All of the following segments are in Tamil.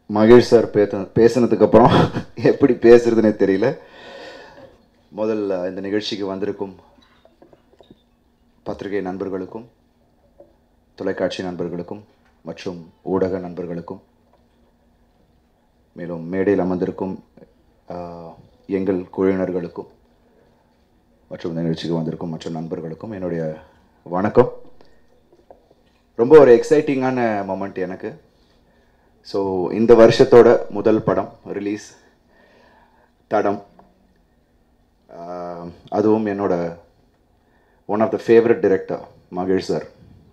மகேஷ் சார் பேச பேசினதுக்கப்புறம் எப்படி பேசுறதுனே தெரியல முதல்ல இந்த நிகழ்ச்சிக்கு வந்திருக்கும் பத்திரிகை நண்பர்களுக்கும் தொலைக்காட்சி நண்பர்களுக்கும் மற்றும் ஊடக நண்பர்களுக்கும் மேலும் மேடையில் அமர்ந்திருக்கும் ஆஹ், எங்கள் குழுவினர்களுக்கும் மற்றும் இந்த நிகழ்ச்சிக்கு வந்திருக்கும் மற்ற நண்பர்களுக்கும் என்னுடைய வணக்கம் ரொம்ப ஒரு எக்ஸைட்டிங்கான மொமெண்ட் எனக்கு ஸோ இந்த வருஷத்தோட முதல் படம் ரிலீஸ் தடம் ஆஹ், அதுவும் என்னோட one of the favourite director Mahesh sir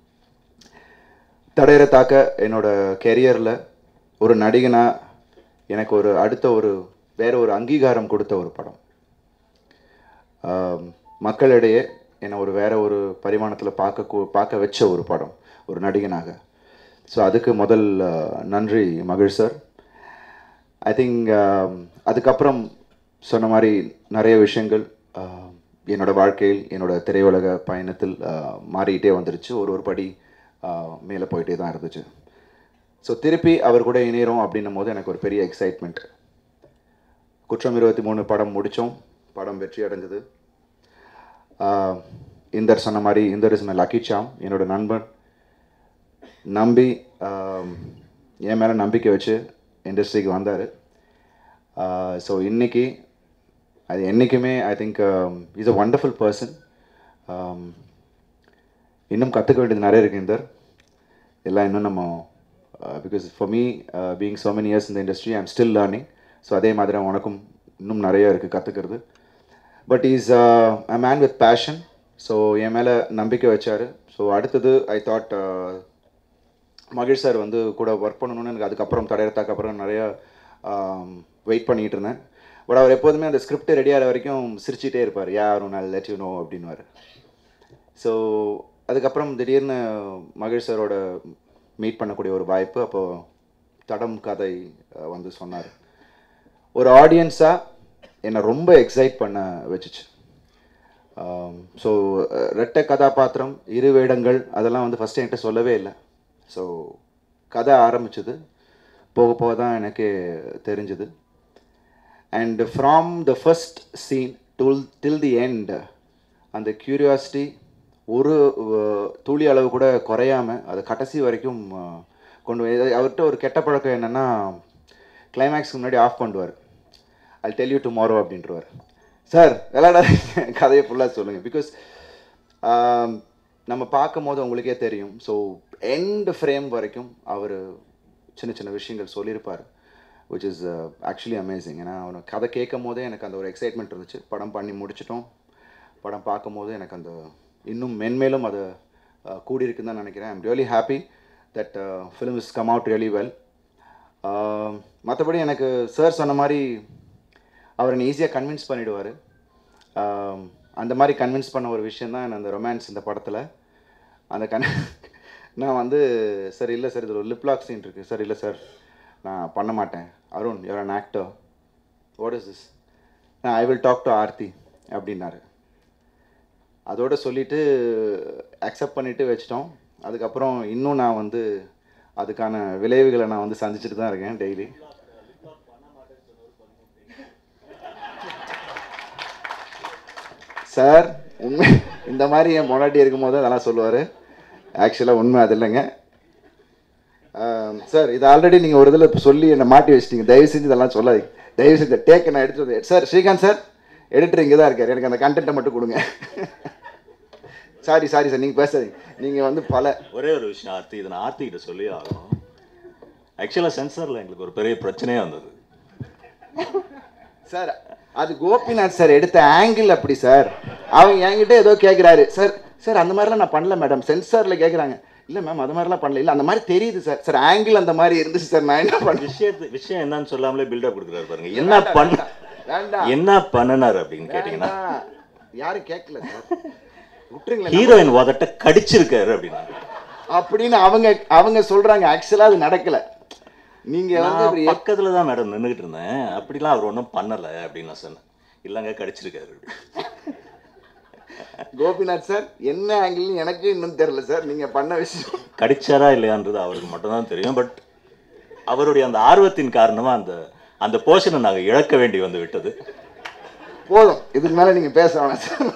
Thadaiyara Thaakka என்னோட கெரியரில் ஒரு நடிகனா எனக்கு ஒரு அடுத்த ஒரு வேற ஒரு அங்கீகாரம் கொடுத்த ஒரு படம் ஆம், மக்களிடையே என்னை ஒரு வேற ஒரு பரிமாணத்தில் பார்க்க கூ- பார்க்க வச்ச ஒரு படம் ஒரு நடிகனாக ஸோ அதுக்கு முதல் அஹ், நன்றி மகிழ் சார் ஐ திங்க் அதுக்கப்புறம் சொன்ன மாதிரி நிறைய விஷயங்கள் ஆஹ், என்னோட வாழ்க்கையில் என்னோட திரையுலக பயணத்தில் ஆஹ், மாறிக்கிட்டே வந்துருச்சு ஒரு ஒரு படி மேலே போயிட்டே தான் இருந்துச்சு ஸோ திருப்பி அவர் கூட இணையிறோம் அப்படின்னும் போது எனக்கு ஒரு பெரிய எக்ஸைட்மெண்ட் குற்றம் இருபத்தி மூணு படம் முடித்தோம் படம் வெற்றி அடைஞ்சது ஆஹ், இந்தர் சொன்ன மாதிரி Inder is my lucky charm என்னோட நண்பன் நம்பி ஆம், என் மேலே நம்பிக்கை வச்சு இண்டஸ்ட்ரிக்கு வந்தார் ஸோ இன்னைக்கு அது என்றைக்குமே I think is a wonderful person இன்னும் கற்றுக்க வேண்டியது நிறைய இருக்குது இந்தர் எல்லாம் இன்னும் நம்ம because for me being so many years இந்த industry I am still learning so அதே மாதிரி உனக்கும் இன்னும் நிறைய இருக்குது கற்றுக்கிறது but is a man with passion so என் மேலே நம்பிக்கை வச்சார் ஸோ அடுத்தது ஐ தாட் மகேஷ் சார் வந்து கூட ஒர்க் பண்ணணும்னு எனக்கு அதுக்கப்புறம் தடையறத்தாக்கு அப்புறம் நிறைய வெயிட் பண்ணிட்டு இருந்தேன் பட் அவர் எப்போதுமே அந்த ஸ்கிரிப்ட் ரெடி ஆகிற வரைக்கும் சிரிச்சிட்டே இருப்பார் யாரும் நான் லெட் யூ நோ அப்படின்னுவார் ஸோ அதுக்கப்புறம் திடீர்னு மகேஷ் சாரோட மீட் பண்ணக்கூடிய ஒரு வாய்ப்பு அப்போது தடம் கதை அஹ், வந்து சொன்னார் ஒரு ஆடியன்ஸாக என்னை ரொம்ப எக்ஸைட் பண்ண வச்சுச்சு ஸோ ரெட்டை கதாபாத்திரம் இரு வேடங்கள் அதெல்லாம் வந்து ஃபஸ்ட்டு என்கிட்ட சொல்லவே இல்லை ஸோ கதை ஆரம்பிச்சது போக போக தான் எனக்கு தெரிஞ்சுது and from the first scene till till the end அந்த கியூரியாசிட்டி ஒரு அஹ், துளி அளவு கூட குறையாம அது கடைசி வரைக்கும் அஹ், கொண்டு போய் இது அவர்கிட்ட ஒரு கெட்ட பழக்கம் என்னென்னா கிளைமேக்ஸ்க்கு முன்னாடி ஆஃப் பண்ணுவார் ஐ டெல் யூ டுமாரோ அப்படின்றவார் சார் விளையாடாதீங்க கதையை ஃபுல்லாக சொல்லுங்கள் பிகாஸ் நம்ம பார்க்கும் போது உங்களுக்கே தெரியும் ஸோ எண்ட் ஃப்ரேம் வரைக்கும் அவர் சின்ன சின்ன விஷயங்கள் சொல்லியிருப்பார் விச் இஸ் ஆக்சுவலி அமேசிங் ஏன்னா அவனை கதை கேட்கும் போதே எனக்கு அந்த ஒரு எக்ஸைட்மெண்ட் இருந்துச்சு படம் பண்ணி முடிச்சிட்டோம் படம் பார்க்கும்போது எனக்கு அந்த இன்னும் மென்மேலும் அது அஹ், கூடியிருக்குன்னு தான் நினைக்கிறேன் I'm really happy that film is come out really well மற்றபடி எனக்கு சார் சொன்ன மாதிரி அவர் என்னை ஈஸியாக கன்வின்ஸ் பண்ணிடுவார் அந்த மாதிரி கன்வின்ஸ் பண்ண ஒரு விஷயம் தான் அந்த ரொமான்ஸ் இந்த படத்தில் அந்த கன் நான் வந்து சார் இல்லை சார் இதில் ஒரு லிப்லாக் சீன் இருக்குது சார் இல்லை சார் நான் பண்ண மாட்டேன் Arun you're an actor what is this நான் I will talk to Aarthi அப்படின்னாரு அதோட சொல்லிட்டு அக்செப்ட் பண்ணிட்டு வச்சிட்டோம் அதுக்கப்புறம் இன்னும் நான் வந்து அதுக்கான விளைவுகளை நான் வந்து சந்திச்சுட்டு தான் இருக்கேன் டெய்லி சார் உண்மை இந்த மாதிரி என் முன்னாடி இருக்கும்போது அதெல்லாம் சொல்லுவார் ஆக்சுவலாக உண்மை அது இல்லைங்க சார் இது ஆல்ரெடி நீங்கள் ஒரு இதில் சொல்லி என்னை மாட்டி வச்சிட்டீங்க தயவு செஞ்சு இதெல்லாம் சொல்லாதீங்க தயவு செஞ்சு டேக் நான் எடுத்து வந்து சார் ஸ்ரீகாந்த் சார் எடிட்டர் இங்கே தான் இருக்கார் எனக்கு அந்த கண்டென்ட்டை மட்டும் கொடுங்க சாரி சாரி சார் நீங்கள் பேசாதீங்க நீங்கள் வந்து பல ஒரே ஒரு விஷயம் ஆர்த்தி இதை நான் ஆர்த்தி கிட்ட சொல்லி ஆகணும் ஆக்சுவலாக சென்சாரில் எங்களுக்கு ஒரு பெரிய பிரச்சனையே வந்தது சார் அது கோபிநாத் சார் எடுத்த ஆங்கிள் அப்படி சார் அவங்க என்கிட்ட ஏதோ கேட்குறாரு சார் சார் அந்த மாதிரிலாம் நான் பண்ணல மேடம் சென்சாரில் கேட்குறாங்க இல்லை மேம் அது மாதிரிலாம் பண்ணல இல்லை அந்த மாதிரி தெரியுது சார் சார் ஆங்கிள் அந்த மாதிரி இருந்துச்சு சார் நான் என்ன பண்ணேன் விஷயத்து விஷயம் என்னன்னு சொல்லாமலே பில்டப் கொடுக்குறாரு பாருங்க என்ன பண்ண வேண்டாம் என்ன பண்ணினார் அப்படின்னு கேட்டிங்கன்னா வேண்டாம். யாரும் கேட்கல சார் விட்டுருங்களேன் ஹீரோயின் உதட்ட கடிச்சிருக்காரு அப்படின்னா அப்படின்னு அவங்க அவங்க சொல்றாங்க ஆக்சுவலா அது நடக்கல நீங்க வந்து நான் இப்படி பக்கத்துல தான் மேடம் நின்றுகிட்டு இருந்தேன் அப்படிலாம் அவர் ஒன்றும் பண்ணலை அப்படின்னு நான் சொன்னேன் இல்லைங்க கடிச்சிருக்காரு கோபிநாத் சார் என்ன ஆங்கிள்னு எனக்கு இன்னும் தெரியல சார் நீங்க பண்ண விஷயம் கடிச்சாரா இல்லையான்றது அவருக்கு மட்டும்தான் தெரியும் பட் அவருடைய அந்த ஆர்வத்தின் காரணமா அந்த அந்த போர்ஷனை நாங்க இழக்க வேண்டி வந்து விட்டது போதும் இதுக்கு மேலே நீங்கள் பேச வேணாம் சார்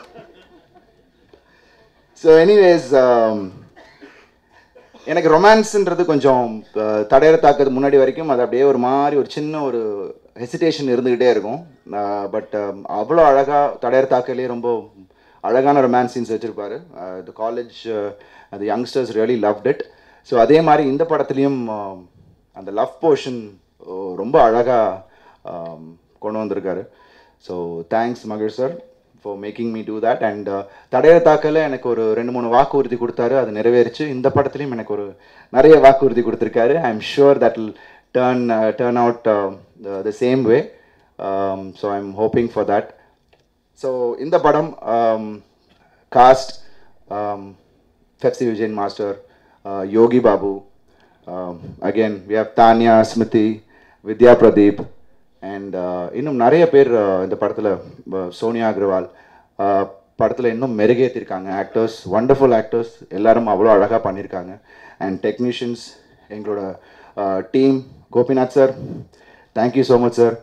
ஸோ எனிவேஸ் எனக்கு ரொமான்ஸ்ன்றது கொஞ்சம் அஹ், தடையற தாக்கிறது முன்னாடி வரைக்கும் அது அப்படியே ஒரு மாதிரி ஒரு சின்ன ஒரு ஹெசிடேஷன் இருந்துக்கிட்டே இருக்கும் பட் அவ்வளோ அழகாக தடையற தாக்கலே ரொம்ப அழகான ரொமான்ஸ் சீன்ஸ் வச்சுருப்பாரு த காலேஜ் அந்த youngsters really loved it so அதே மாதிரி இந்த படத்துலேயும் அந்த லவ் போர்ஷன் ரொம்ப அழகாக கொண்டு வந்திருக்காரு ஸோ தேங்க்ஸ் மகிழ் sir for making me do that and Thadaiyara தாக்கல எனக்கு ஒரு ரெண்டு மூணு வாக்குறுதி கொடுத்தாரு அது நிறைவேறிச்சு இந்த படத்துலையும் எனக்கு ஒரு நிறைய வாக்குறுதி கொடுத்துருக்காரு I am sure that will turn turn out the same way so I am hoping for that so இந்த படம் cast Pepsi Vijayan master Yogi Babu again we have Tanya Smruthi Vidya Pradeep and இன்னும் நிறைய பேர் uh, இந்த படத்தில் சோனியா அகர்வால் படத்தில் இன்னும் மெருகேற்றிருக்காங்க ஆக்டர்ஸ் வண்டர்ஃபுல் ஆக்டர்ஸ் எல்லாரும் அவ்வளோ அழகாக பண்ணியிருக்காங்க அண்ட் டெக்னீஷியன்ஸ் எங்களோட team Gopinath sir thank you so much sir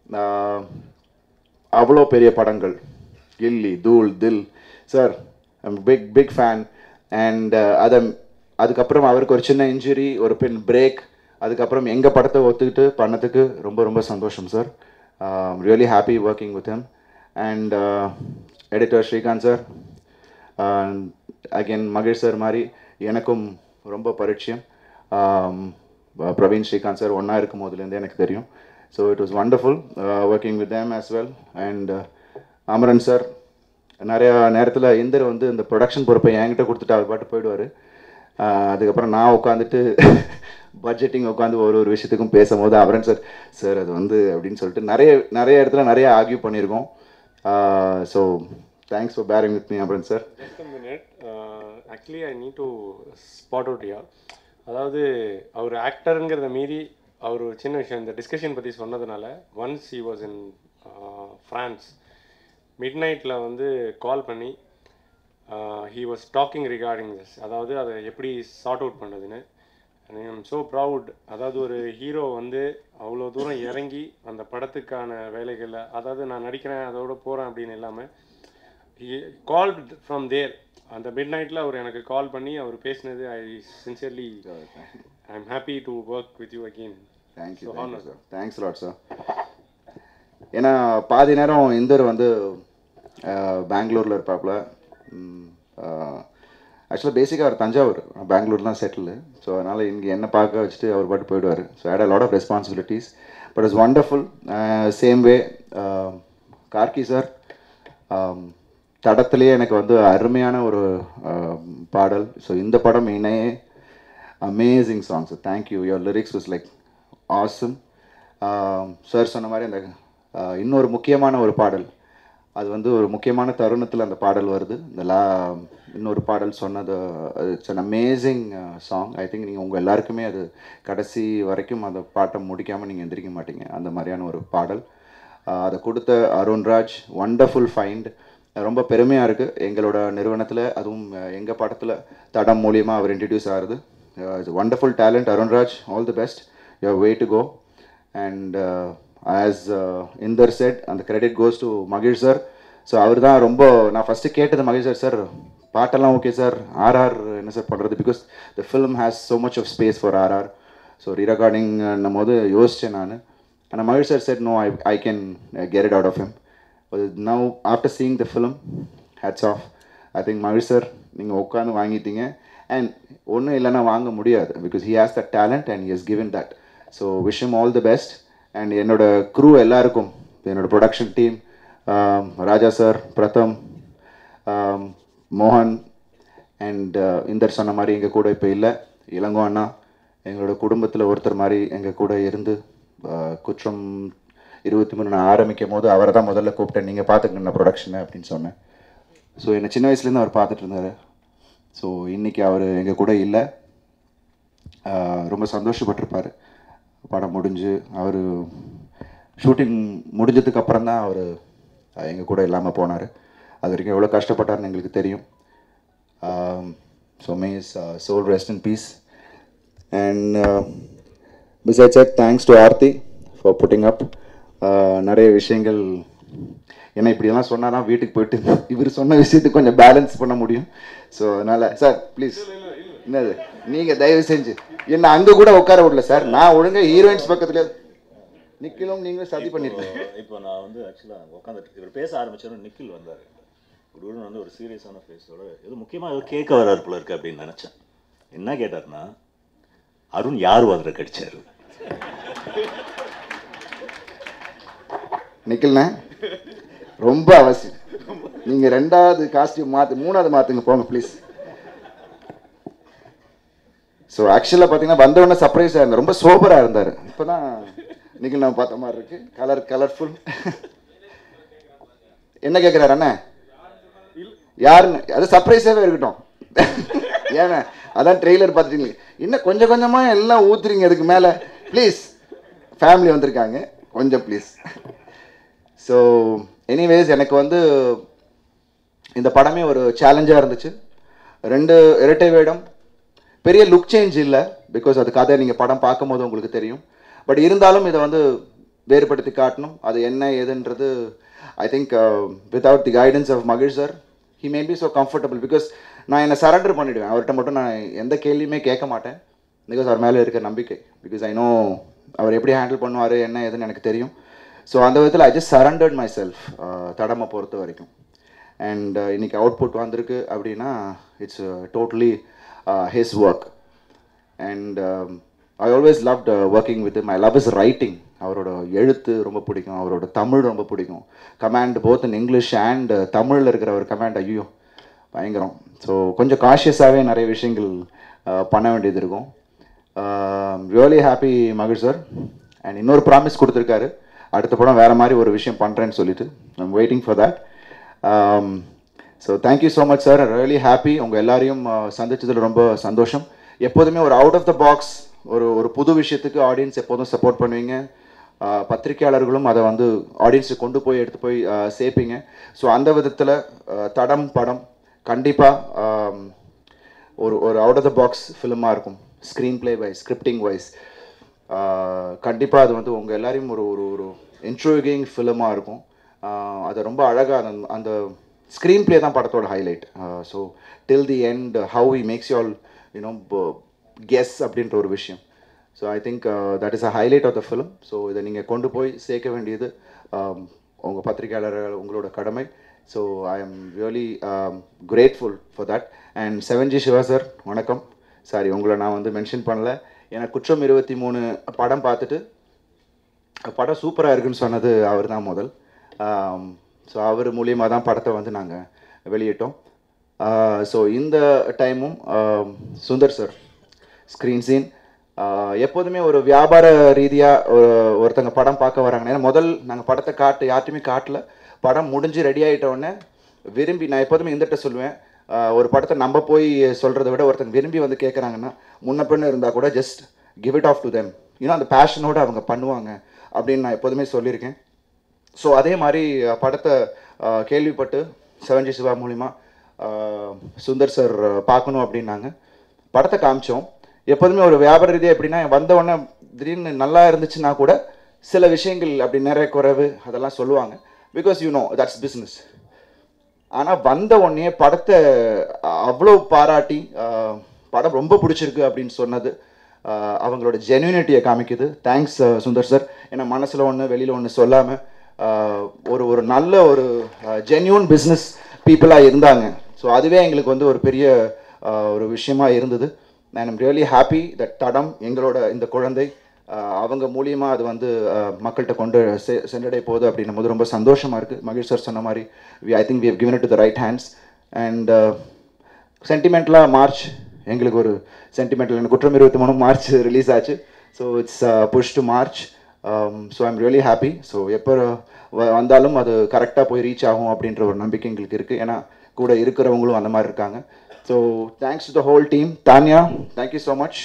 அவ்வளோ பெரிய படங்கள் Ghilli Dhool Dhil sir big big fan and அதை அதுக்கப்புறம் அவருக்கு ஒரு சின்ன இன்ஜுரி ஒரு பின் பிரேக் அதுக்கப்புறம் எங்கள் படத்தை ஒத்துக்கிட்டு பண்ணதுக்கு ரொம்ப ரொம்ப சந்தோஷம் sir really happy working with him and editor Srikanth sir again Mahesh sir மாதிரி எனக்கும் ரொம்ப பரிச்சயம் Um, பிரவீன் ஸ்ரீகாந்த் சார் ஒன்றா இருக்கும் போதுலேருந்து எனக்கு தெரியும் so it was wonderful working with them as well and Amaran sir நிறையா நேரத்தில் இந்தர் வந்து இந்த ப்ரொடக்ஷன் பொறுப்பை என்கிட்ட கொடுத்துட்டு அவர் பாட்டு போயிடுவார் அதுக்கப்புறம் நான் உட்காந்துட்டு பட்ஜெட்டிங் உட்காந்து ஒரு ஒரு விஷயத்துக்கும் பேசும்போது அவரன் சார் சார் அது வந்து அப்படின்னு சொல்லிட்டு நிறைய நிறைய இடத்துல நிறைய ஆர்கியூ பண்ணியிருக்கோம் so thanks for bearing with me Amaran sir just minute actually I need to spot out yeah அதாவது அவர் ஆக்டருங்கிறத மீறி அவர் ஒரு சின்ன விஷயம் இந்த டிஸ்கஷன் பற்றி சொன்னதுனால once he was in France mid நைட்டில் வந்து கால் பண்ணி he was talking regarding this அதாவது அதை எப்படி சார்ட் அவுட் பண்ணுறதுன்னு ஐ எம் ஸோ ப்ரவுட் அதாவது ஒரு ஹீரோ வந்து அவ்வளோ தூரம் இறங்கி அந்த படத்துக்கான வேலைகளில் அதாவது நான் நடிக்கிறேன் அதோட போகிறேன் அப்படின்னு இல்லாமல் கால் ஃப்ரம் தேர் அந்த மிட் நைட்டில் அவர் எனக்கு கால் பண்ணி அவர் பேசினது I sincerely I am happy to work with you again thank you So, honor. Sir thanks lot sir ஏன்னா பாதி நேரம் இந்தர் வந்து பெங்களூரில் இருப்பாப்புல ஆக்சுவலாக பேசிக்காக அவர் தஞ்சாவூர் பெங்களூர் தான் செட்டில் ஸோ அதனால் இங்கே என்ன பார்க்க வச்சுட்டு அவர் பாட்டு போயிடுவார் so add a lot of responsibilities but it's wonderful same way Karky sir தடத்துலேயே எனக்கு வந்து அருமையான ஒரு um, பாடல் ஸோ இந்த படம் இணையே amazing songs thank you your lyrics was like awesome sir சொன்ன மாதிரி அந்த uh, இன்னொரு முக்கியமான ஒரு பாடல் அது வந்து ஒரு முக்கியமான தருணத்தில் அந்த பாடல் வருது இந்த லா இன்னொரு பாடல் சொன்னது it's an amazing song I think நீங்கள் உங்கள் எல்லாருக்குமே அது கடைசி வரைக்கும் அந்த பாட்டை முடிக்காமல் நீங்கள் எந்திரிக்க மாட்டீங்க அந்த மாதிரியான ஒரு பாடல் ஆஹ் அதை கொடுத்த அருண்ராஜ் வண்டர்ஃபுல் ஃபைண்ட் ரொம்ப பெருமையாக இருக்குது எங்களோட நிறுவனத்தில் அதுவும் எங்கள் படத்தில் தடம் மூலியமாக அவர் இன்ட்ரடியூஸ் ஆகுது it's wonderful talent Arunraj all the best your way to go and as Inder said அந்த கிரெடிட் கோஸ் டு மகிழ் சார் ஸோ அவர் தான் ரொம்ப நான் ஃபஸ்ட்டு கேட்டது மகிழ் சார் சார் பாட்டெல்லாம் ஓகே சார் ஆர்ஆர் என்ன சார் பண்ணுறது because the film has so much of space for RR so rerecording போது யோசித்தேன் நான் ஆனால் மகிழ் sir said no I I can get it out of him now after seeing the film hats off I think மகிழ் சார் நீங்கள் உட்காந்து வாங்கிட்டீங்க அண்ட் ஒன்றும் இல்லைன்னா வாங்க முடியாது because he has that talent and he has given that so wish him all the best and என்னோட க்ரூ எல்லாருக்கும் என்னோட production team Raja sir Pratham um, மோகன் அண்ட் இந்தர் சொன்ன மாதிரி எங்கள் கூட இப்போ இல்லை இளங்கோ அண்ணா எங்களோட குடும்பத்தில் ஒருத்தர் மாதிரி எங்கள் கூட இருந்து uh, குற்றம் இருபத்தி மூணு நான் ஆரம்பிக்கும் போது அவரை தான் முதல்ல கூப்பிட்டேன் நீங்கள் பார்த்துக்கணும் ப்ரொடக்ஷனை அப்படின்னு சொன்னேன் ஸோ என்னை சின்ன வயசுலேருந்து அவர் பார்த்துட்டு இருந்தார் ஸோ இன்றைக்கி அவர் எங்கள் கூட இல்லை ஆஹ் ரொம்ப சந்தோஷப்பட்டிருப்பார் படம் முடிஞ்சு அவர் ஷூட்டிங் முடிஞ்சதுக்கு அப்புறம் தான் அவர் எங்கள் கூட இல்லாமல் போனார் அது வரைக்கும் எவ்வளோ கஷ்டப்பட்டார்னு எங்களுக்கு தெரியும் so may is soul rest in peace and beside sir thanks to Aarthi for putting up நிறைய விஷயங்கள் ஏன்னா இப்படியெல்லாம் சொன்னால் தான் வீட்டுக்கு போயிட்டு இவர் சொன்ன விஷயத்துக்கு கொஞ்சம் பேலன்ஸ் பண்ண முடியும் ஸோ அதனால் சார் ப்ளீஸ் என்னது நீங்கள் தயவு செஞ்சு என்ன அங்கே கூட உட்கார விடல சார் நான் ஒழுங்கா ஹீரோயின்ஸ் பக்கத்துல நிக்கிலும் நீங்களும் சதி பண்ணிருக்கீங்க இப்போ நான் வந்து ஆக்சுவலாக உட்காந்துட்டு இவர் பேச ஆரம்பிச்சோன்னு நிக்கில் வந்தார் குருன்னு வந்து ஒரு சீரியஸான ஃபேஸோட ஏதோ முக்கியமாக ஏதோ கேட்க வராரு போல இருக்கு அப்படின்னு நினச்சேன் என்ன கேட்டார்னா அருண் யார் அதில் கடிச்சாரு நிக்கில்ண்ணே ரொம்ப அவசியம் நீங்க ரெண்டாவது காஸ்டியூம் மாத்து மூணாவது மாத்துங்க போங்க ப்ளீஸ் ஸோ ஆக்சுவலாக பார்த்தீங்கன்னா வந்தவொடனே சர்ப்ரைஸாக இருந்தார் ரொம்ப சோபராக இருந்தார் இப்போ தான் நிக்கில் நான் பார்த்த மாதிரி இருக்கு கலர் கலர்ஃபுல் என்ன கேட்குறாரு அண்ணா யாருன்னு அது சர்ப்ரைஸாகவே இருக்கட்டும் ஏண்ணே அதான் ட்ரெய்லர் பார்த்துட்டீங்க இன்னும் கொஞ்சம் கொஞ்சமாக எல்லாம் ஊத்துறீங்க அதுக்கு மேலே ப்ளீஸ் ஃபேமிலி வந்திருக்காங்க கொஞ்சம் ப்ளீஸ் ஸோ எனிவேஸ் எனக்கு வந்து இந்த படமே ஒரு சேலஞ்சாக இருந்துச்சு ரெண்டு இரட்டை வேடம் பெரிய லுக் சேஞ்ச் இல்லை பிகாஸ் அது கதை நீங்கள் படம் பார்க்கும்போது உங்களுக்கு தெரியும் பட் இருந்தாலும் இதை வந்து வேறுபடுத்தி காட்டணும் அது என்ன ஏதுன்றது I think without the guidance of மகிழ் sir he may be so comfortable because நான் என்னை சரண்டர் பண்ணிவிடுவேன் அவர்கிட்ட மட்டும் நான் எந்த கேள்வியுமே கேட்க மாட்டேன் பிகாஸ் அவர் மேலே இருக்க நம்பிக்கை பிகாஸ் ஐ நோ அவர் எப்படி ஹேண்டில் பண்ணுவார் என்ன ஏதுன்னு எனக்கு தெரியும் ஸோ அந்த விதத்தில் I just surrendered myself தடமை பொறுத்த வரைக்கும் அண்ட் இன்னைக்கு அவுட்புட் வந்திருக்கு அப்படின்னா it's totally his work and I always loved working with my love is writing அவரோட எழுத்து ரொம்ப பிடிக்கும் அவரோட தமிழ் ரொம்ப பிடிக்கும் command both in English and தமிழில் இருக்கிற ஒரு கமாண்ட் ஐயோ பயங்கரம் ஸோ கொஞ்சம் காஷியஸாகவே நிறைய விஷயங்கள் uh, பண்ண வேண்டியது இருக்கும் ரியலி ஹாப்பி மகிழ் சார் அண்ட் இன்னொரு ப்ராமிஸ் கொடுத்துருக்காரு அடுத்த படம் வேறு மாதிரி ஒரு விஷயம் பண்ணுறேன்னு சொல்லிட்டு I'm waiting for that so thank you so much sir really happy உங்கள் எல்லாரையும் uh, சந்திச்சதுல ரொம்ப சந்தோஷம் எப்போதுமே ஒரு அவுட் ஆஃப் த பாக்ஸ் ஒரு ஒரு புது விஷயத்துக்கு ஆடியன்ஸ் எப்போதும் சப்போர்ட் பண்ணுவீங்க uh, பத்திரிக்கையாளர்களும் அதை வந்து ஆடியன்ஸுக்கு கொண்டு போய் எடுத்து போய் uh, சேர்ப்பீங்க ஸோ அந்த விதத்தில் தடம் படம் கண்டிப்பாக ஒரு ஒரு அவுட் ஆஃப் த பாக்ஸ் ஃபிலிமாக இருக்கும் screenplay wise scripting wise கண்டிப்பாக அது வந்து உங்கள் எல்லாரையும் ஒரு ஒரு ஒரு இன்ட்ரோகிங் ஃபிலிமாக இருக்கும் ஆஹ் அது ரொம்ப அழகாக அந்த அந்த ஸ்க்ரீன் ப்ளே தான் படத்தோட highlight so till the end how he makes you all you know guess அப்படின்ற ஒரு விஷயம் so I think that is a highlight of the film so இதை நீங்கள் கொண்டு போய் சேர்க்க வேண்டியது உங்கள் பத்திரிகையாளர்கள் உங்களோட கடமை so I am really grateful for that and seven G Siva sir வணக்கம் சாரி உங்களை நான் வந்து மென்ஷன் பண்ணல ஏன்னா குற்றம் இருபத்தி மூணு படம் பார்த்துட்டு படம் சூப்பராக இருக்குன்னு சொன்னது அவர் தான் முதல் ஸோ அவர் மூலியமாக தான் படத்தை வந்து நாங்கள் வெளியிட்டோம் ஸோ இந்த டைமும் சுந்தர் சார் ஸ்க்ரீன் சீன் எப்போதுமே ஒரு வியாபார ரீதியாக ஒரு ஒருத்தங்க படம் பார்க்க வராங்க ஏன்னா முதல் நாங்கள் படத்தை காட்டு யார்ட்டையுமே காட்டல படம் முடிஞ்சு ரெடி ஆகிட்ட உடனே விரும்பி நான் எப்போதுமே இந்தட்ட சொல்லுவேன் ஆஹ் ஒரு படத்தை நம்ம போய் சொல்கிறத விட ஒருத்தங்க விரும்பி வந்து கேட்குறாங்கன்னா முன்ன பின்ன இருந்தால் கூட just give it off to them இன்னும் அந்த பேஷனோட அவங்க பண்ணுவாங்க அப்படின்னு நான் எப்போதுமே சொல்லியிருக்கேன் ஸோ அதே மாதிரி அஹ், படத்தை அஹ், கேள்விப்பட்டு செவன்ஜி சிவா மூலிமா அஹ், சுந்தர் சார் பார்க்கணும் அப்படின்னாங்க படத்தை காமிச்சோம் எப்போதுமே ஒரு வியாபார ரீதியாக எப்படின்னா வந்த உடனே திடீர்னு நல்லா இருந்துச்சுன்னா கூட சில விஷயங்கள் அப்படி நிறைய குறைவு அதெல்லாம் சொல்லுவாங்க because you know that's business ஆனால் வந்த உடனே படத்தை அஹ், அவ்வளோ பாராட்டி அஹ், படம் ரொம்ப பிடிச்சிருக்கு அப்படின்னு சொன்னது அஹ், அவங்களோட ஜென்யூனிட்டியை காமிக்குது தேங்க்ஸ் சுந்தர் சார் ஏன்னா மனசில் ஒன்று வெளியில் ஒன்று சொல்லாமல் ஒரு ஒரு நல்ல ஒரு ஜென்யூன் பிஸ்னஸ் பீப்புளாக இருந்தாங்க ஸோ அதுவே எங்களுக்கு வந்து ஒரு பெரிய அஹ், ஒரு விஷயமா இருந்தது நான் எம் ரியலி ஹாப்பி தட் தடம் எங்களோட இந்த குழந்தை அஹ், அவங்க மூலியமாக அது வந்து அஹ், மக்கள்கிட்ட கொண்டு செ சென்றடைய போகுது அப்படின்னும் போது ரொம்ப சந்தோஷமாக இருக்குது மகிழ் சார் சொன்ன மாதிரி we I think we have given it to the right hands and சென்டிமெண்ட்லாம் மார்ச் எங்களுக்கு ஒரு சென்டிமெண்டல் எனக்கு குற்றம் இருபத்தி மூணு மார்ச் ரிலீஸ் ஆச்சு so it's push to March so I'm really happy so எப்போ வ- வந்தாலும் அது கரெக்டாக போய் ரீச் ஆகும் அப்படின்ற ஒரு நம்பிக்கை எங்களுக்கு இருக்குது ஏன்னா கூட இருக்கிறவங்களும் அந்த மாதிரி இருக்காங்க so thanks to the whole team Tanya thank you so much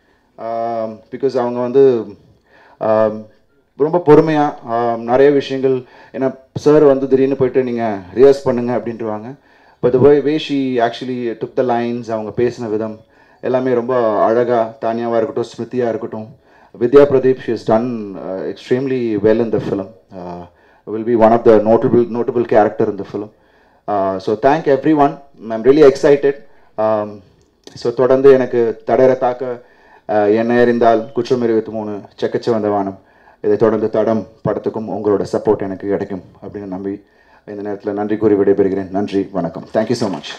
because அவங்க வந்து um, ரொம்ப பொறுமையாக நிறைய விஷயங்கள் ஏன்னா சார் வந்து திடீர்னு போயிட்டு நீங்கள் ரிஹர்ஸ் பண்ணுங்க அப்படின்ட்டுருவாங்க but way way she actually took the lines அவங்க பேசின விதம் எல்லாமே ரொம்ப அழகாக தானியாவாக இருக்கட்டும் ஸ்மிருதியாக இருக்கட்டும் Vidya Pradeep, she has done uh, extremely well in the film. Uh, will be one of the notable notable character in the film. Uh, so thank everyone. I'm really excited. Um, so தொடர்ந்து எனக்கு தடர தாக்க அஹ், என்ன எறிந்தால் குற்றம் இருபத்தி மூணு செக்கச்ச வந்த வானம் இதை தொடர்ந்து தடம் படத்துக்கும் உங்களோட சப்போர்ட் எனக்கு கிடைக்கும் அப்படின்னு நம்பி இந்த நேரத்தில் நன்றி கூறி விடைபெறுகிறேன் நன்றி வணக்கம் thank you so much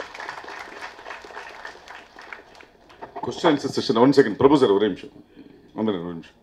question answer session one second Prabhu sir ஒரே நிமிஷம் வந்துடுறேன் ஒரு நிமிஷம்